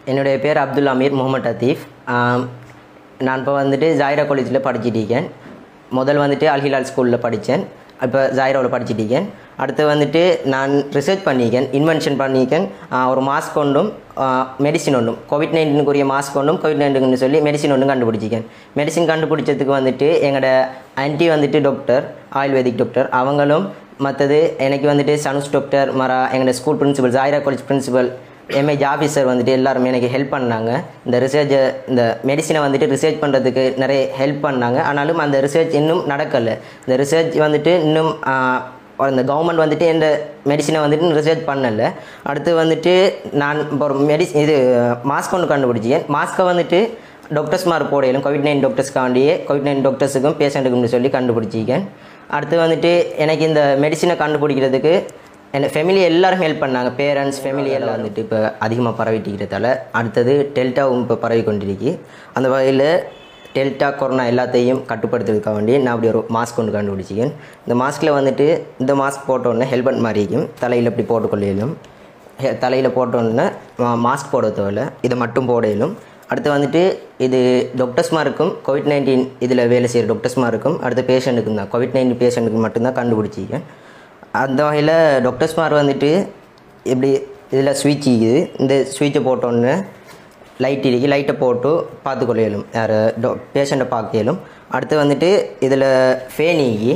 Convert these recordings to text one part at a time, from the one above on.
என்னுடைய பேர் அப்துல் அமீர் முகமது அத்தீஃப் ஆம், நான் இப்போ வந்துட்டு ஜாயிரா காலேஜில் படிச்சுட்டு இருக்கேன் முதல் வந்துட்டு அல்ஹிலால் ஸ்கூலில் படித்தேன் இப்போ ஜாயிராவில் படிச்சுட்டு இருக்கேன் அடுத்து வந்துட்டு நான் ரிசர்ச் பண்ணியிருக்கேன் இன்வென்ஷன் பண்ணியிருக்கேன் ஆ, ஒரு மாஸ்க் கொண்டும் மெடிசின் ஒன்றும் கோவிட் நைன்டீனுக்குரிய மாஸ்க் கொண்டும் கோவிட் நைன்டீன் சொல்லி மெடிசின் ஒன்றும் கண்டுபிடிச்சிக்கேன் மெடிசின் கண்டுபிடிச்சதுக்கு வந்துட்டு எங்களோட ஆன்ட்டி வந்துட்டு டாக்டர் ஆயுர்வேதிக் டாக்டர் அவங்களும் மற்றது எனக்கு வந்துட்டு சனுஷ் டாக்டர் மரா எங்களோட ஸ்கூல் பிரின்சிபல் ஜாயிரா காலேஜ் பிரின்சிபல் எம்ஏஜ் ஆஃபீஸர் வந்துட்டு எல்லாருமே எனக்கு ஹெல்ப் பண்ணாங்க இந்த ரிசர்ச்சை இந்த மெடிசினை வந்துட்டு ரிசர்ச் பண்ணுறதுக்கு நிறைய ஹெல்ப் பண்ணாங்க ஆனாலும் அந்த ரிசர்ச் இன்னும் நடக்கலை இந்த ரிசர்ச் வந்துட்டு இன்னும் ஆஹ், இந்த கவர்மெண்ட் வந்துட்டு இந்த மெடிசினை வந்துட்டு ரிசர்ச் பண்ணலை அடுத்து வந்துட்டு நான் இப்போ ஒரு மெடிஸ் இது மாஸ்க் ஒன்று கண்டுபிடிச்சேன் மாஸ்க்கை வந்துட்டு டாக்டர்ஸ்மார் போடையிலும் கோவிட் நைன் டாக்டர்ஸ்க்காண்டியே கோவிட் நைன் டாக்டர்ஸுக்கும் பேஷண்ட்டுக்கும்னு சொல்லி கண்டுபிடிச்சிக்கேன் அடுத்து வந்துட்டு எனக்கு இந்த மெடிசினை கண்டுபிடிக்கிறதுக்கு என் ஃபேமிலி எல்லாரும் ஹெல்ப் பண்ணாங்க பேரண்ட்ஸ் ஃபேமிலி எல்லாம் வந்துட்டு இப்போ அதிகமாக பரவிட்டிக்கிறதால அடுத்தது டெல்டாவும் இப்போ பரவி கொண்டிருக்கு அந்த வகையில் டெல்டா கொரோனா எல்லாத்தையும் கட்டுப்படுத்துறதுக்காக வேண்டி நான் அப்படி ஒரு மாஸ்க் ஒன்று கண்டுபிடிச்சிக்கேன் இந்த மாஸ்கில் வந்துட்டு இந்த மாஸ்க் போட்டோன்னே ஹெல்மெட் மாதிரி இருக்கும் தலையில் இப்படி போட்டுக்கொள்ளையிலும் தலையில் போட்டோன்னே மாஸ்க் போட தேவையில்ல இதை மட்டும் போடையிலும் அடுத்து வந்துட்டு இது டாக்டர்ஸ்மாருக்கும் கோவிட் நைன்டீன் இதில் வேலை செய்கிற டாக்டர்ஸ்மாருக்கும் அடுத்த பேஷண்ட்டுக்கும் தான் கோவிட் நைன்டீன் பேஷண்ட்டுக்கு மட்டும்தான் கண்டுபிடிச்சிக்கேன் அந்த வகையில் டாக்டர்ஸ்மார் வந்துட்டு இப்படி இதில் ஸ்விட்ச் இருக்குது இந்த ஸ்விட்சை போட்டோன்னு லைட் இருக்கு லைட்டை போட்டு பார்த்துக்கொள்ள இயலும் யார் டோ பேஷண்ட்டை பார்க்க இயலும் அடுத்து வந்துட்டு இதில் ஃபேன் இக்கி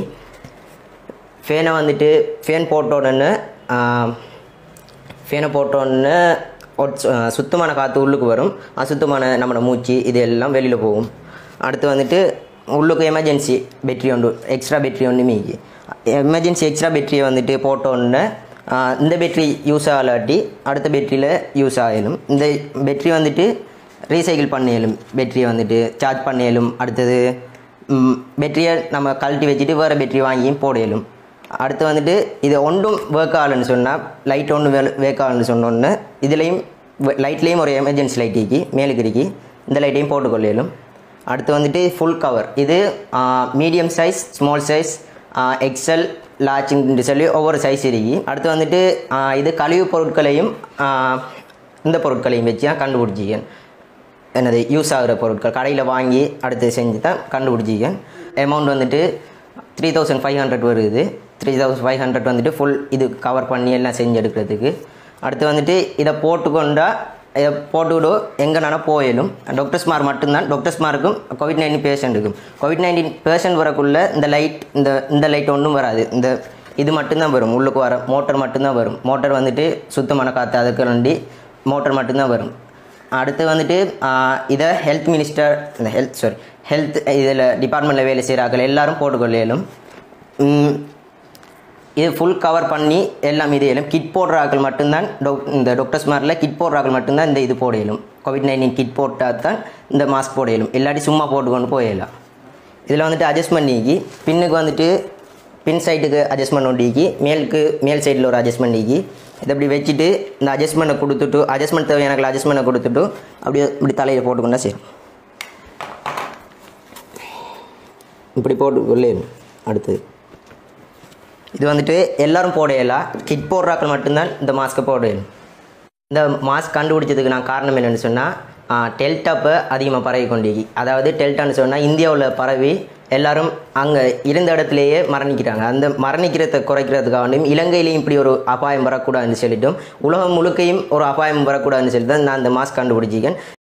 ஃபேனை வந்துட்டு ஃபேன் போட்ட உடனே ஃபேனை போட்ட உடனே ஒரு சு- ஆஹ் சுத்தமான காற்று உள்ளுக்கு வரும் அசுத்தமான நம்மளோட மூச்சு இது எல்லாம் வெளியில் போகும் அடுத்து வந்துட்டு உள்ளுக்கு எமர்ஜென்சி பேட்டரி ஒன்று எக்ஸ்ட்ரா பேட்டரி ஒன்று மீக்கி எமர்ஜென்சி எக்ஸ்ட்ரா பேட்டரியை வந்துட்டு போட்ட உடனே ஆஹ் இந்த பேட்டரி யூஸ் ஆகலாட்டி அடுத்த பேட்டரியில் யூஸ் ஆகலும் இந்த பேட்டரி வந்துட்டு ரீசைக்கிள் பண்ணியலும் பேட்டரியை வந்துட்டு சார்ஜ் பண்ணியலும் அடுத்தது பேட்டரியை நம்ம கழட்டி வச்சுட்டு வேறு பேட்டரி வாங்கியும் போடையலும் அடுத்து வந்துட்டு இது ஒன்றும் ஒர்க் ஆகலைன்னு சொன்னால் லைட் ஒன்று வே ஒர்க் ஆகலைன்னு சொன்னோன்னே இதுலேயும் லைட்லேயும் ஒரு எமர்ஜென்சி லைட் இருக்கி மேலுக்கு இருக்கி இந்த லைட்டையும் போட்டுக்கொள்ளையிலும் அடுத்து வந்துட்டு ஃபுல் கவர் இது medium size small size XL லார்ஜ்னு சொல்லி ஒவ்வொரு சைஸ் இருக்கு அடுத்து வந்துட்டு ஆ, இது கழிவுப் பொருட்களையும் ஆ, இந்த பொருட்களையும் வச்சு தான் கண்டுபிடிச்சிக்கேன் என்னது யூஸ் ஆகிற பொருட்கள் கடையில் வாங்கி அடுத்து செஞ்சு தான் கண்டுபிடிச்சிக்கேன் அமௌண்ட் வந்துட்டு த்ரீ தௌசண்ட் ஃபைவ் ஹண்ட்ரட் வருது த்ரீ தௌசண்ட் ஃபைவ் ஹண்ட்ரட் வந்துட்டு ஃபுல் இது கவர் பண்ணி எல்லாம் செஞ்சு எடுக்கிறதுக்கு அடுத்து வந்துட்டு இதை போட்டுக்கொண்டா இதை போட்டுவிடும் எங்கேனால போயிடும் டாக்டர்ஸ்மார் மட்டும்தான் டாக்டர்ஸ்மாருக்கும் கோவிட் நைன்டீன் பேஷண்ட்டுக்கும் கோவிட் நைன்டீன் பேஷண்ட் வரக்குள்ள இந்த லைட் இந்த இந்த லைட் ஒன்றும் வராது இந்த இது மட்டும்தான் வரும் உள்ளுக்கு வர மோட்டர் மட்டும்தான் வரும் மோட்டர் வந்துட்டு சுத்தமான காற்று அதுக்கு வேண்டி மோட்டர் மட்டும்தான் வரும் அடுத்து வந்துட்டு ஆஹ், இதை ஹெல்த் மினிஸ்டர் இந்த ஹெல்த் சாரி ஹெல்த் இதில் டிபார்ட்மெண்ட்டில் வேலை செய்கிறார்கள் எல்லாரும் போட்டுக்கொள்ளையிலும் உம், இது ஃபுல் கவர் பண்ணி எல்லாம் இது இயலும் கிட் போடுற ஆட்கள் மட்டும்தான் டொக் இந்த டாக்டர்ஸ் மாதிரில கிட் போடுற ஆட்கள் மட்டும்தான் இந்த இது போட இயலும் கோவிட் நைன்டீன் கிட் போட்டால் தான் இந்த மாஸ்க் போட இயலும் இல்லாட்டி சும்மா போட்டுக்கொண்டு போயிடலாம் இதில் வந்துட்டு அட்ஜஸ்ட்மெண்ட் நீக்கி பின்னுக்கு வந்துட்டு பின் சைடுக்கு அட்ஜஸ்ட்மெண்ட் ஒன்று நீக்கி மேலுக்கு மேல் சைடில் ஒரு அட்ஜஸ்ட்மெண்ட் நீக்கி இதை இப்படி வச்சுட்டு இந்த அட்ஜஸ்ட்மெண்ட்டை கொடுத்துட்டு அட்ஜஸ்ட்மெண்ட் தேவையான அட்ஜஸ்ட்மெண்ட்டை கொடுத்துட்டு அப்படியே இப்படி தலையில் போட்டுக்கொண்டா சரி இப்படி போட்டு அடுத்து இது வந்துட்டு எல்லாரும் போடையலாம் கிட் போடுறாக்கள் மட்டும்தான் இந்த மாஸ்க்கை போடையணும் இந்த மாஸ்க் கண்டுபிடிச்சதுக்கு நான் காரணம் என்னென்னு சொன்னால் டெல்டாப்பை அதிகமாக பரவி கொண்டிருக்கு அதாவது டெல்டான்னு சொன்னால் இந்தியாவில் பரவி எல்லாரும் அங்கே இருந்த இடத்துலையே மரணிக்கிறாங்க அந்த மரணிக்கிறத குறைக்கிறதுக்காகவும் இலங்கையிலையும் இப்படி ஒரு அபாயம் வரக்கூடாதுன்னு சொல்லிட்டும் உலகம் முழுக்கையும் ஒரு அபாயம் வரக்கூடாதுன்னு சொல்லி தான் நான் இந்த மாஸ்க் கண்டுபிடிச்சிக்கேன்